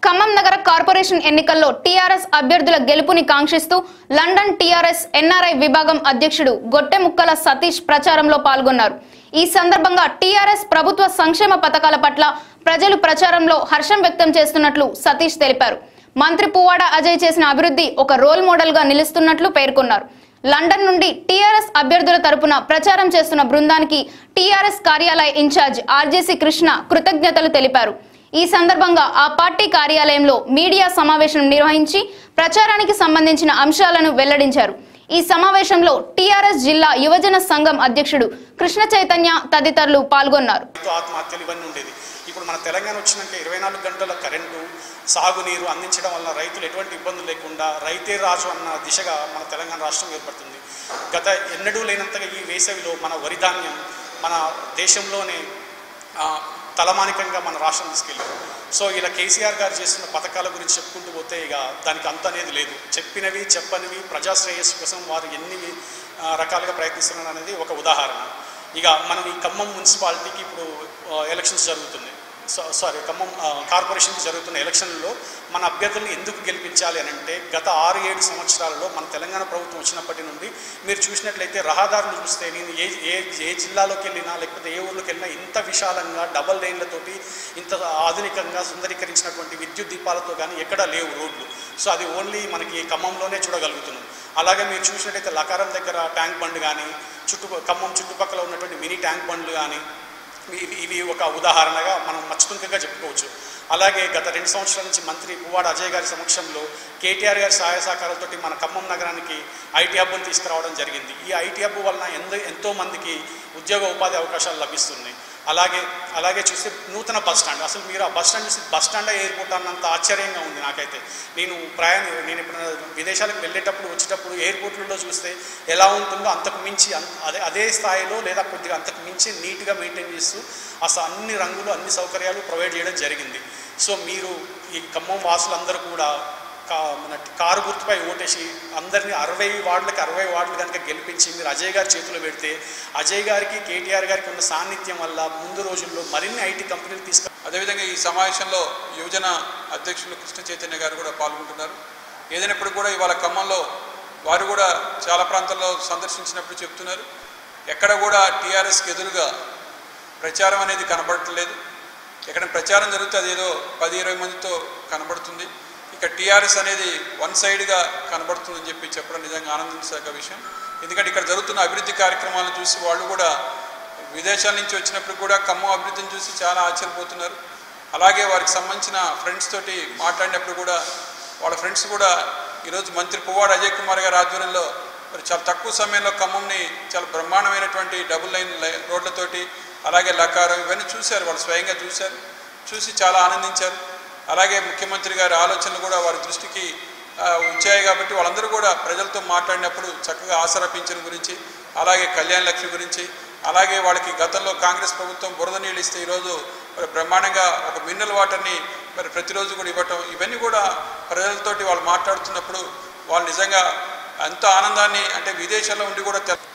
ఖమ్మం నగర కార్పొరేషన్ ఎన్నికల్లో టీఆర్ఎస్ అభ్యర్థుల గెలుపుని కాంక్షిస్తూ లండన్ టీఆర్ఎస్ ఎన్ఆర్ఐ విభాగం అధ్యక్షుడు గొట్టెముక్కల సతీష్ ప్రచారంలో పాల్గొన్నారు ఈ సందర్భంగా టీఆర్ఎస్ ప్రభుత్వ సంక్షేమ పథకాల పట్ల ప్రజలు ప్రచారంలో హర్షం వ్యక్తం చేస్తున్నట్లు సతీష్ తెలిపారు మంత్రి పువ్వాడ అజయ్ చేసిన అభివృద్ధి ఒక రోల్ మోడల్ గా నిలుస్తున్నట్లు పేర్కొన్నారు లండన్ నుండి టీఆర్ఎస్ అభ్యర్థుల తరపున ప్రచారం చేస్తున్న బృందానికి టీఆర్ఎస్ కార్యాలయ ఇన్ఛార్జ్ ఆర్జేసీ కృష్ణ కృతజ్ఞతలు తెలిపారు ఈ సందర్భంగా ఆ పార్టీ కార్యాలయంలో మీడియా సమావేశం నిర్వహించి ప్రచారానికి సంబంధించిన అంశాలను వెల్లడించారు ఈ సమావేశంలో టీఆర్ఎస్ జిల్లా యువజన సంఘం అధ్యక్షుడు కృష్ణ చైతన్య తదితరులు పాల్గొన్నారు రైతు ఆత్మహత్యలు ఇవన్నీ ఉండేది ఇప్పుడు మన తెలంగాణ వచ్చినాక ఇరవై నాలుగు గంటల కరెంటు సాగునీరు అందించడం వల్ల రైతులు ఎటువంటి ఇబ్బందులు లేకుండా రైతే రాజు అన్న దిశగా మన తెలంగాణ రాష్ట్రం ఏర్పడుతుంది గత ఎన్నడూ లేనంతగా ఈ వేసవిలో మన వరి ధాన్యం మన దేశంలోనే ఆ, తలమానికంగా మన రాష్ట్రం తీసుకెళ్ళారు సో ఇలా కేసీఆర్ గారు చేస్తున్న పథకాల గురించి చెప్పుకుంటూ పోతే ఇక దానికి అంత అనేది లేదు చెప్పినవి చెప్పనివి ప్రజా శ్రేయస్సు కోసం వారు ఎన్ని ఆ, రకాలుగా ప్రయత్నిస్తున్నారు అనేది ఒక ఉదాహరణ ఇక మనం ఈ ఖమ్మం మున్సిపాలిటీకి ఇప్పుడు ఆ, ఎలక్షన్స్ జరుగుతుంది సో- సారీ ఖమ్మం ఆ, కార్పొరేషన్కి జరుగుతున్న ఎలక్షన్లో మన అభ్యర్థులను ఎందుకు గెలిపించాలి అని అంటే గత ఆరు ఏడు సంవత్సరాలలో మన తెలంగాణ ప్రభుత్వం వచ్చినప్పటి నుండి మీరు చూసినట్లయితే రహదారులు చూస్తే నేను ఏ ఏ ఏ జిల్లాలోకి వెళ్ళినా లేకపోతే ఏ ఊర్లోకి వెళ్ళినా ఇంత విశాలంగా డబల్ లైన్లతోటి ఇంత ఆధునికంగా సుందరీకరించినటువంటి విద్యుత్ దీపాలతో కానీ ఎక్కడా లేవు రోడ్లు సో అది ఓన్లీ మనకి ఖమ్మంలోనే చూడగలుగుతున్నాం అలాగే మీరు చూసినట్టయితే లకారం దగ్గర ట్యాంక్ బండ్ కానీ చుట్టు ఖమ్మం చుట్టుపక్కల ఉన్నటువంటి మినీ ట్యాంక్ బండ్లు కానీ ఇవి ఇవి ఒక ఉదాహరణగా మనం మచ్చుతుంకగా చెప్పుకోవచ్చు అలాగే గత రెండు సంవత్సరాల నుంచి మంత్రి పువ్వాడ అజయ్ గారి సమక్షంలో కేటీఆర్ గారి సహాయ సహకారాలతోటి మన ఖమ్మం నగరానికి ఐటీ హబ్ను తీసుకురావడం జరిగింది ఈ ఐటీ హబ్ వలన ఎంతో ఎంతో మందికి ఉద్యోగ ఉపాధి అవకాశాలు లభిస్తున్నాయి అలాగే అలాగే చూస్తే నూతన బస్ స్టాండ్ అసలు మీరు ఆ బస్ స్టాండ్ చూసి బస్ స్టాండ్ ఎయిర్పోర్ట్ అన్నంత ఆశ్చర్యంగా ఉంది నాకైతే నేను ప్రయాణ నేను ఇప్పుడు విదేశాలకు వెళ్ళేటప్పుడు వచ్చేటప్పుడు ఎయిర్పోర్ట్లలో చూస్తే ఎలా ఉంటుందో అంతకు మించి అన్- అదే అదే స్థాయిలో లేదా కొద్దిగా అంతకు మించి నీట్గా మెయింటైన్ చేస్తూ అసలు అన్ని రంగులు అన్ని సౌకర్యాలు ప్రొవైడ్ చేయడం జరిగింది సో మీరు ఈ ఖమ్మం వాసులందరూ కూడా కా మన కారు గుర్తుపై ఓటేసి అందరినీ అరవై వార్డులకి అరవై వార్డులు కనుక గెలిపించి మీరు అజయ్ గారి చేతిలో పెడితే అజయ్ గారికి కేటీఆర్ గారికి ఉన్న సాన్నిధ్యం వల్ల ముందు రోజుల్లో మరిన్ని ఐటీ కంపెనీలు తీసుకు అదేవిధంగా ఈ సమావేశంలో యువజన అధ్యక్షులు కృష్ణ చైతన్య గారు కూడా పాల్గొంటున్నారు ఏదైనప్పుడు కూడా ఇవాళ ఖమ్మంలో వారు కూడా చాలా ప్రాంతాల్లో సందర్శించినప్పుడు చెప్తున్నారు ఎక్కడ కూడా టీఆర్ఎస్కి ఎదురుగా ప్రచారం అనేది కనబడట్లేదు ఎక్కడ ప్రచారం జరిగితే అదేదో పది ఇరవై మందితో కనబడుతుంది ఇక టీఆర్ఎస్ అనేది వన్ సైడ్గా కనబడుతుందని చెప్పి చెప్పడం నిజంగా ఆనందించదగ్గ విషయం ఎందుకంటే ఇక్కడ జరుగుతున్న అభివృద్ధి కార్యక్రమాలను చూసి వాళ్ళు కూడా విదేశాల నుంచి వచ్చినప్పుడు కూడా ఖమ్మం అభివృద్ధిని చూసి చాలా ఆశ్చర్యపోతున్నారు అలాగే వారికి సంబంధించిన ఫ్రెండ్స్ తోటి మాట్లాడినప్పుడు కూడా వాళ్ళ ఫ్రెండ్స్ కూడా ఈరోజు మంత్రి పువ్వాడ అజయ్ కుమార్ గారి ఆధ్వర్యంలో మరి చాలా తక్కువ సమయంలో ఖమ్మంని చాలా బ్రహ్మాండమైనటువంటి డబుల్ లైన్ లై- రోడ్లతోటి అలాగే లకారం ఇవన్నీ చూశారు వాళ్ళు స్వయంగా చూశారు చూసి చాలా ఆనందించారు అలాగే ముఖ్యమంత్రి గారి ఆలోచనలు కూడా వారి దృష్టికి ఆ, వచ్చాయి కాబట్టి వాళ్ళందరూ కూడా ప్రజలతో మాట్లాడినప్పుడు చక్కగా ఆసరా పింఛన్ గురించి అలాగే కళ్యాణ లక్ష్మి గురించి అలాగే వాళ్ళకి గతంలో కాంగ్రెస్ ప్రభుత్వం బురద నీళ్ళు ఇస్తే ఈరోజు మరి బ్రహ్మాండంగా ఒక మినరల్ వాటర్ని మరి ప్రతిరోజు కూడా ఇవ్వటం ఇవన్నీ కూడా ప్రజలతోటి వాళ్ళు మాట్లాడుతున్నప్పుడు వాళ్ళు నిజంగా ఎంతో ఆనందాన్ని అంటే విదేశాల్లో ఉండి కూడా తె-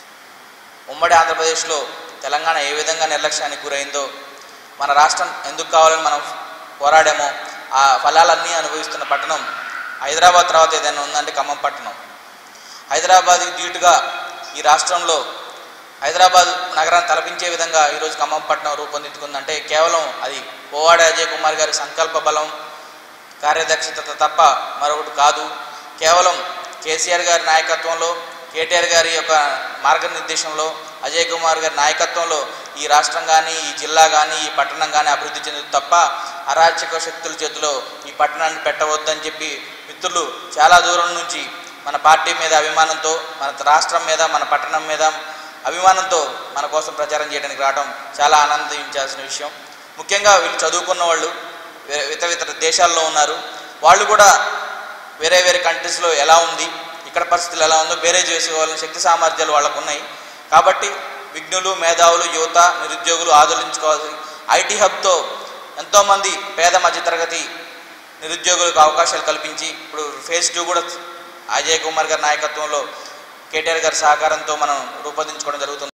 ఉమ్మడి ఆంధ్రప్రదేశ్లో తెలంగాణ ఏ విధంగా నిర్లక్ష్యానికి గురైందో మన రాష్ట్రం ఎందుకు కావాలని మనం పోరాడామో ఆ ఫలాలన్నీ అనుభవిస్తున్న పట్టణం హైదరాబాద్ తర్వాత ఏదైనా ఉందంటే ఖమ్మం పట్టణం హైదరాబాద్కి ధీటుగా ఈ రాష్ట్రంలో హైదరాబాద్ నగరాన్ని తలపించే విధంగా ఈరోజు ఖమ్మం పట్టణం రూపొందించుకుందంటే కేవలం అది పోవాడ అజయ్ కుమార్ గారి సంకల్ప బలం కార్యదక్షత తప్ప మరొకటి కాదు కేవలం కేసీఆర్ గారి నాయకత్వంలో కేటీఆర్ గారి యొక్క మార్గనిర్దేశంలో అజయ్ కుమార్ గారి నాయకత్వంలో ఈ రాష్ట్రం కానీ ఈ జిల్లా కానీ ఈ పట్టణం కానీ అభివృద్ధి చెందుతుంది తప్ప అరాచక శక్తుల చేతిలో ఈ పట్టణాన్ని పెట్టవద్దని చెప్పి మిత్రులు చాలా దూరం నుంచి మన పార్టీ మీద అభిమానంతో మన రాష్ట్రం మీద మన పట్టణం మీద అభిమానంతో మన కోసం ప్రచారం చేయడానికి రావడం చాలా ఆనందించాల్సిన విషయం ముఖ్యంగా వీళ్ళు చదువుకున్న వాళ్ళు వేరే ఇతర ఇతర దేశాల్లో ఉన్నారు వాళ్ళు కూడా వేరే వేరే కంట్రీస్లో ఎలా ఉంది ఇక్కడ పరిస్థితులు ఎలా ఉందో బేరే చేసుకోవాలని శక్తి సామర్థ్యాలు వాళ్ళకు ఉన్నాయి కాబట్టి విఘ్నులు మేధావులు యువత నిరుద్యోగులు ఆదరించుకోవాల్సి ఐటీ హబ్తో ఎంతోమంది పేద మధ్యతరగతి నిరుద్యోగులకు అవకాశాలు కల్పించి ఇప్పుడు ఫేజ్ టూ కూడా అజయ్ కుమార్ గారి నాయకత్వంలో కేటీఆర్ గారి సహకారంతో మనం రూపొందించుకోవడం జరుగుతుంది